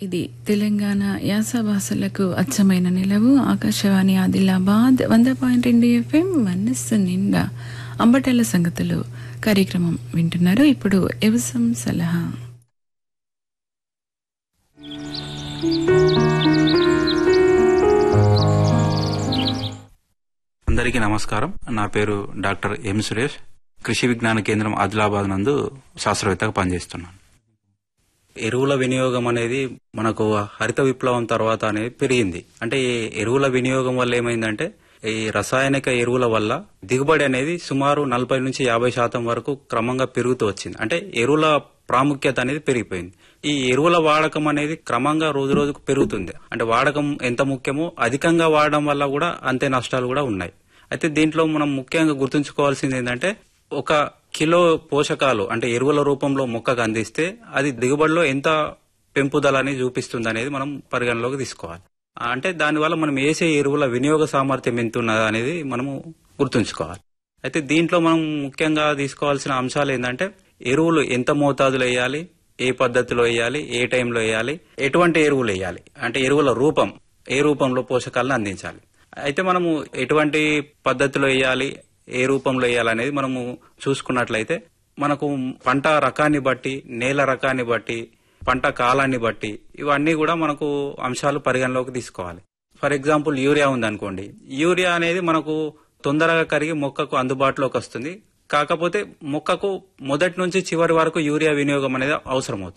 ఇది తెలంగాణ యాస భాషలకు అచ్చమైన నిలవు ఆకాశవాణి ఆదిలాబాద్ వంద పాయింట్ రెండు ఎఫ్ఎం మనస్సు నిండా అంబటల సంగతులు కార్యక్రమం వింటున్నారు ఇప్పుడు ఎవసం సలహా అందరికీ నమస్కారం నా పేరు డాక్టర్ ఎం సురేష్ కృషి విజ్ఞాన కేంద్రం ఆదిలాబాద్ నందు శాస్త్రవేత్తగా పనిచేస్తున్నాను ఎరువుల వినియోగం అనేది మనకు హరిత విప్లవం తర్వాత అనేది పెరిగింది అంటే ఈ ఎరువుల వినియోగం వల్ల ఏమైందంటే ఈ రసాయనిక ఎరువుల వల్ల దిగుబడి అనేది సుమారు నలభై నుంచి యాభై శాతం వరకు క్రమంగా పెరుగుతూ వచ్చింది అంటే ఎరువుల ప్రాముఖ్యత అనేది పెరిగిపోయింది ఈ ఎరువుల వాడకం అనేది క్రమంగా రోజు రోజుకు పెరుగుతుంది అంటే వాడకం ఎంత ముఖ్యమో అధికంగా వాడడం వల్ల కూడా అంతే నష్టాలు కూడా ఉన్నాయి అయితే దీంట్లో మనం ముఖ్యంగా గుర్తుంచుకోవాల్సింది ఏంటంటే ఒక కిలో పోషకాలు అంటే ఎరువుల రూపంలో మొక్కకు అందిస్తే అది దిగుబడిలో ఎంత పెంపుదలని చూపిస్తుంది అనేది మనం పరిగణలోకి తీసుకోవాలి అంటే దానివల్ల మనం వేసే ఎరువుల వినియోగ సామర్థ్యం ఎంత ఉన్నది అనేది మనము గుర్తుంచుకోవాలి అయితే దీంట్లో మనం ముఖ్యంగా తీసుకోవాల్సిన అంశాలు ఏంటంటే ఎరువులు ఎంత మోతాదులో వేయాలి ఏ పద్ధతిలో వేయాలి ఏ టైంలో వేయాలి ఎటువంటి ఎరువులు వేయాలి అంటే ఎరువుల రూపం ఏ రూపంలో పోషకాలను అందించాలి అయితే మనము ఎటువంటి పద్ధతిలో వేయాలి ఏ రూపంలో వేయాలనేది మనము చూసుకున్నట్లయితే మనకు పంట రకాన్ని బట్టి నేల రకాన్ని బట్టి పంట కాలాన్ని బట్టి ఇవన్నీ కూడా మనకు అంశాలు పరిగణలోకి తీసుకోవాలి ఫర్ ఎగ్జాంపుల్ యూరియా ఉందనుకోండి యూరియా అనేది మనకు తొందరగా కరిగి మొక్కకు అందుబాటులోకి వస్తుంది కాకపోతే మొక్కకు మొదటి నుంచి చివరి వరకు యూరియా వినియోగం అనేది అవసరం అవుతుంది